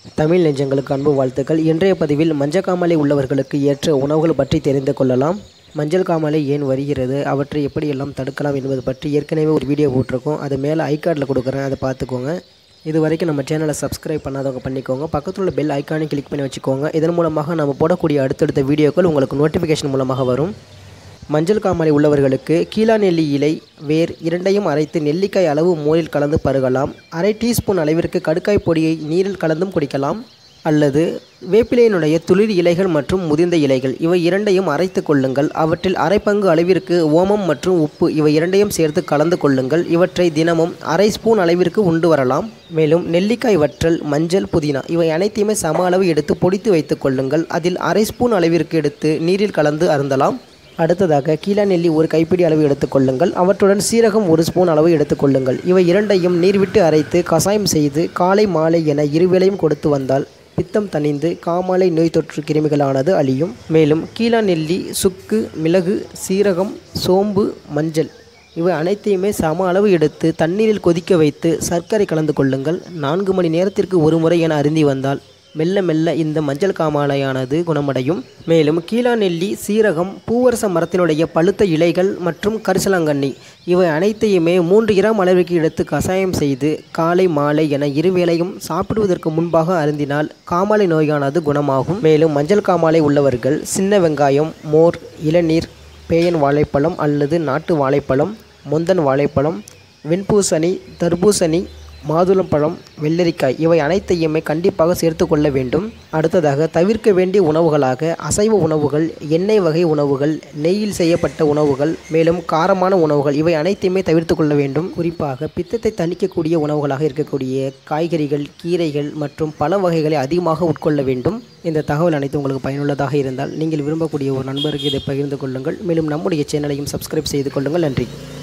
தமிழ் நெஞ்சங்களுக்கு அன்பு வாழ்த்துக்கள் இன்றைய பதிவில் மஞ்சக்காமலை உள்ளவர்களுக்கு ஏற்ற உணவுகள் பற்றி தெரிந்து கொள்ளலாம் மஞ்சள் காமாலை ஏன் வருகிறது அவற்றை எப்படி எல்லாம் தடுக்கலாம் என்பது பற்றி ஏற்கனவே ஒரு வீடியோ போட்டிருக்கோம் அது மேலே ஐகார்டில் கொடுக்குறேன் அதை பார்த்துக்கோங்க இது வரைக்கும் நம்ம சேனலை சப்ஸ்கிரைப் பண்ணாதவங்க பண்ணிக்கோங்க பக்கத்தில் உள்ள பெல் ஐக்கானை கிளிக் பண்ணி வச்சுக்கோங்க இதன் மூலமாக நம்ம போடக்கூடிய அடுத்தடுத்த வீடியோக்கள் உங்களுக்கு நோட்டிஃபிகேஷன் மூலமாக வரும் மஞ்சள் காமாலை உள்ளவர்களுக்கு கீழா நெல்லி இலை வேர் இரண்டையும் அரைத்து நெல்லிக்காய் அளவு மோரில் கலந்து பருகலாம் அரை டீஸ்பூன் அளவிற்கு கடுக்காய் பொடியை நீரில் கலந்தும் குடிக்கலாம் அல்லது வேப்பிலையினுடைய துளிர் இலைகள் மற்றும் முதிர்ந்த இலைகள் இவை இரண்டையும் அரைத்து கொள்ளுங்கள் அவற்றில் அரை பங்கு அளவிற்கு ஓமம் மற்றும் உப்பு இவை இரண்டையும் சேர்த்து கலந்து கொள்ளுங்கள் இவற்றை தினமும் அரை ஸ்பூன் அளவிற்கு உண்டு வரலாம் மேலும் நெல்லிக்காய் வற்றல் மஞ்சள் புதினா இவை அனைத்தையுமே சம அளவு எடுத்து பொடித்து வைத்துக் கொள்ளுங்கள் அதில் அரை ஸ்பூன் அளவிற்கு எடுத்து நீரில் கலந்து அருந்தலாம் அடுத்ததாக கீழா நெல்லி ஒரு கைப்பிடி அளவு எடுத்துக்கொள்ளுங்கள் அவற்றுடன் சீரகம் ஒரு ஸ்பூன் அளவு எடுத்துக்கொள்ளுங்கள் இவை இரண்டையும் நீர் விட்டு அரைத்து கசாயம் செய்து காலை மாலை என இருவேளையும் கொடுத்து வந்தால் பித்தம் தணிந்து காமாலை நோய் தொற்று கிருமிகளானது அழியும் மேலும் கீழா நெல்லி சுக்கு மிளகு சீரகம் சோம்பு மஞ்சள் இவை அனைத்தையுமே சம அளவு எடுத்து தண்ணீரில் கொதிக்க வைத்து சர்க்கரை கலந்து கொள்ளுங்கள் நான்கு மணி நேரத்திற்கு ஒரு முறை என அருந்தி வந்தால் மெல்ல மெல்ல இந்த மஞ்சள் காமாலையானது குணமடையும் மேலும் கீழா நெல்லி சீரகம் பூவரச மரத்தினுடைய பழுத்த இலைகள் மற்றும் கரிசலாங்கண்ணி இவை அனைத்தையுமே மூன்று கிராம் அளவிற்கு எடுத்து கசாயம் செய்து காலை மாலை என இருவேளையும் சாப்பிடுவதற்கு முன்பாக அருந்தினால் காமாலை நோயானது குணமாகும் மேலும் மஞ்சள் காமாலை உள்ளவர்கள் சின்ன வெங்காயம் மோர் இளநீர் பேயன் வாழைப்பழம் அல்லது நாட்டு வாழைப்பழம் முந்தன் வாழைப்பழம் வெண்பூசணி தர்பூசணி மாதுளம்பழம் வெள்ளரிக்காய் இவை அனைத்தையுமே கண்டிப்பாக சேர்த்து கொள்ள வேண்டும் அடுத்ததாக தவிர்க்க வேண்டிய உணவுகளாக அசைவ உணவுகள் எண்ணெய் வகை உணவுகள் நெய்யில் செய்யப்பட்ட உணவுகள் மேலும் காரமான உணவுகள் இவை அனைத்தையுமே தவிர்த்து கொள்ள வேண்டும் குறிப்பாக பித்தத்தை தணிக்கக்கூடிய உணவுகளாக இருக்கக்கூடிய காய்கறிகள் கீரைகள் மற்றும் பல வகைகளை அதிகமாக உட்கொள்ள வேண்டும் இந்த தகவல் அனைத்து உங்களுக்கு பயனுள்ளதாக இருந்தால் நீங்கள் விரும்பக்கூடிய ஒரு நண்பருக்கு இதை பகிர்ந்து கொள்ளுங்கள் மேலும் நம்முடைய சேனலையும் சப்ஸ்கிரைப் செய்து கொள்ளுங்கள் நன்றி